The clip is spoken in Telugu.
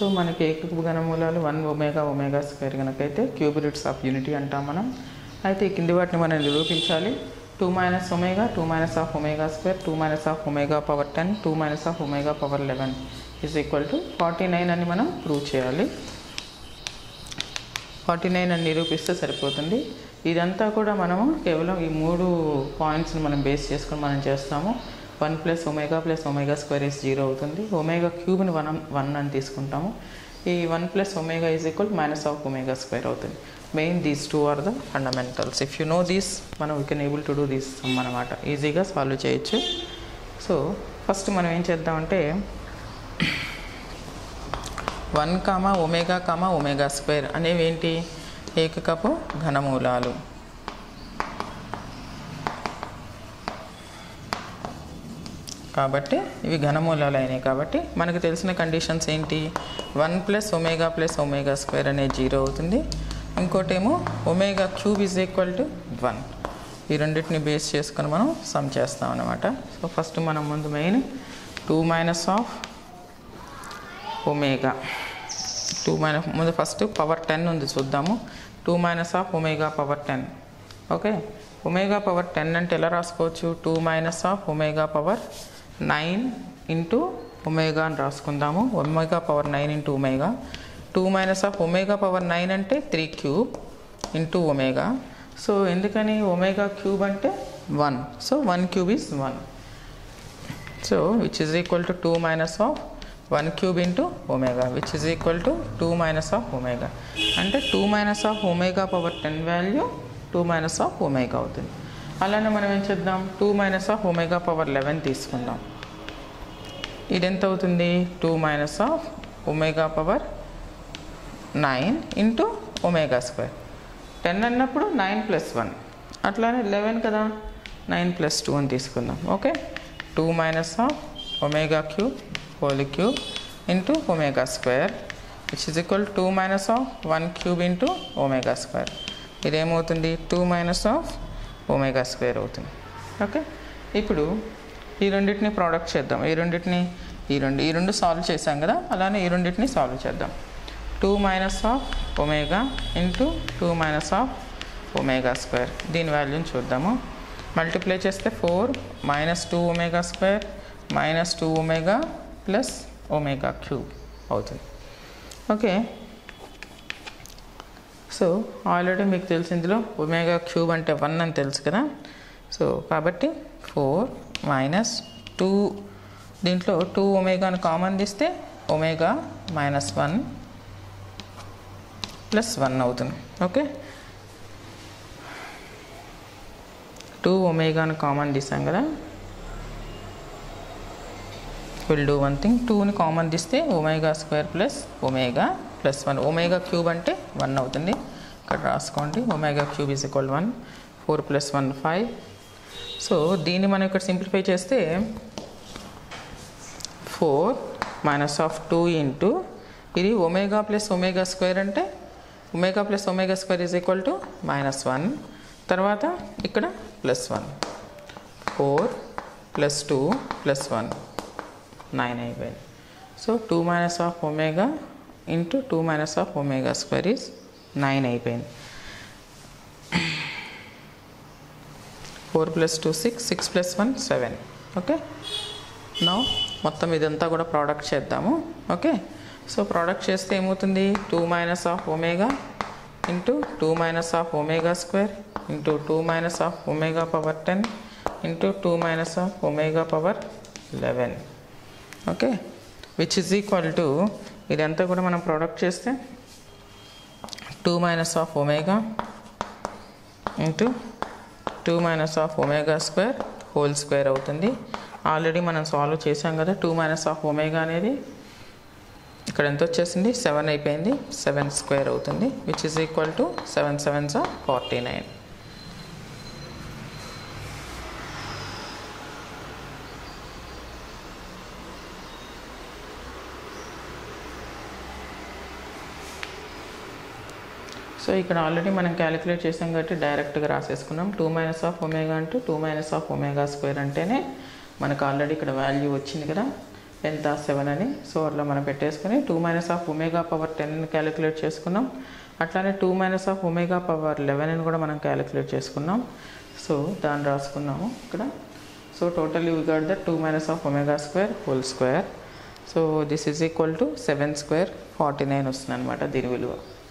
సో మనకి ఏకపు ఘనమూలాలు వన్ ఒమేగా ఒమేగా స్క్వేర్ కనుకైతే క్యూబ్ రూట్స్ ఆఫ్ యూనిటీ అంటాం మనం అయితే ఈ కింది వాటిని మనం నిరూపించాలి two minus omega two minus of omega square two minus of omega power ten two minus of omega power eleven is equal to forty nine అని మనం ప్రూవ్ చేయాలి ఫార్టీ నైన్ అని నిరూపిస్తే సరిపోతుంది ఇదంతా కూడా మనము కేవలం ఈ మూడు పాయింట్స్ని మనం బేస్ చేసుకొని మనం చేస్తాము one plus omega plus omega square is zero అవుతుంది ఒమేగా క్యూబ్ని వన్ వన్ అని తీసుకుంటాము ఈ one plus omega is equal minus of omega square అవుతుంది main these two are the fundamentals if you know these మనం we can able to do these sum అనమాట ఈజీగా సాల్వ్ చేయొచ్చు సో ఫస్ట్ మనం ఏం చేద్దామంటే one comma omega comma omega square అనేవి ఏంటి ఏకకపు ఘనమూలాలు కాబట్టి ఇవి ఘనమూలాలు అయినాయి కాబట్టి మనకు తెలిసిన కండిషన్స్ ఏంటి one plus omega plus omega square అనేది జీరో అవుతుంది ఇంకోటేమో omega cube is equal to one ఈ రెండింటిని బేస్ చేసుకొని మనం సమ్ చేస్తాం అనమాట సో ఫస్ట్ మనం ముందు main two minus of omega two minus ముందు ఫస్ట్ పవర్ టెన్ ఉంది చూద్దాము two minus of omega power ten okay omega power ten అంటే ఎలా రాసుకోవచ్చు two minus of omega power nine into omega అని రాసుకుందాము omega power nine into omega two minus of omega power nine అంటే three cube into omega so ఎందుకని ఒమేగా క్యూబ్ అంటే one so one cube is one so which is equal to two minus of one cube into omega which is equal to two minus of omega అంటే two minus of omega power ten value two minus of omega అవుతుంది అలానే మనం ఏం చేద్దాం two minus of omega power eleven తీసుకుందాం ఇది ఎంత అవుతుంది two minus of omega power nine into omega square ten అన్నప్పుడు నైన్ ప్లస్ వన్ అట్లానే లెవెన్ కదా నైన్ ప్లస్ టూ అని తీసుకుందాం okay two minus of omega cube whole cube into omega square which is equal two minus of one cube into omega square ఇదేమవుతుంది two minus of omega square అవుతుంది ఓకే ఇప్పుడు ఈ రెండింటిని ప్రోడక్ట్ చేద్దాం ఈ రెండింటిని ఈ రెండు ఈ రెండు సాల్వ్ చేసాం కదా అలానే ఈ రెండింటిని సాల్వ్ చేద్దాం two minus of omega into two minus of omega square దీని వాల్యూని చూద్దాము మల్టిప్లై చేస్తే four minus two omega square minus two omega plus omega cube అవుతుంది ఓకే సో ఆల్రెడీ మీకు తెలిసి ఇందులో ఒమేగా క్యూబ్ అంటే వన్ అని తెలుసు కదా సో కాబట్టి ఫోర్ మైనస్ టూ దీంట్లో టూ ఒమేగాను కామన్ తీస్తే omega minus one plus one అవుతుంది ఓకే టూ ఒమేగాను కామన్ తీసాం కదా విల్ డూ వన్ థింగ్ టూని కామన్ తీస్తే omega square plus omega plus one omega cube అంటే వన్ అవుతుంది ఇక్కడ రాసుకోండి omega cube is equal one four plus one five so దీన్ని మనం ఇక్కడ సింప్లిఫై చేస్తే four minus of two into ఇది ఒమేగా ప్లస్ ఒమేగా స్క్వేర్ అంటే omega plus omega square is equal to minus one తర్వాత ఇక్కడ plus one four plus two plus one nine అయిపోయింది so two minus of omega into two minus of omega square is nine అయిపోయింది four plus two six six plus one seven okay నా మొత్తం ఇదంతా కూడా ప్రోడక్ట్ చేద్దాము ఓకే సో ప్రోడక్ట్ చేస్తే ఏమవుతుంది two minus of omega into two minus of omega square into two minus of omega power ten into two minus of omega power eleven okay which is equal to ఇదంతా కూడా మనం ప్రోడక్ట్ చేస్తే two minus of omega into two minus of omega square whole square అవుతుంది ఆల్రెడీ మనం సాల్వ్ చేసాం కదా టూ మైనస్ ఆఫ్ ఒమేగా అనేది ఇక్కడ ఎంత వచ్చేసింది సెవెన్ అయిపోయింది సెవెన్ స్క్వేర్ అవుతుంది which is equal to seven sevens of forty nine so ఇక్కడ ఆల్రెడీ మనం క్యాలిక్యులేట్ చేసాం కాబట్టి డైరెక్ట్గా రాసేసుకున్నాం two minus of omega into two minus of omega square అంటేనే మనకు ఆల్రెడీ ఇక్కడ వాల్యూ వచ్చింది కదా ఎంత సెవెన్ అని సో అట్లా మనం పెట్టేసుకొని two minus of omega power ten calculate చేసుకున్నాం అట్లానే two minus of omega power eleven అని కూడా మనం క్యాలిక్యులేట్ చేసుకున్నాం సో దాన్ని రాసుకున్నాము ఇక్కడ so total you got the two minus of omega square whole square so this is equal to seven square forty nine వస్తుంది అనమాట దీని విలువ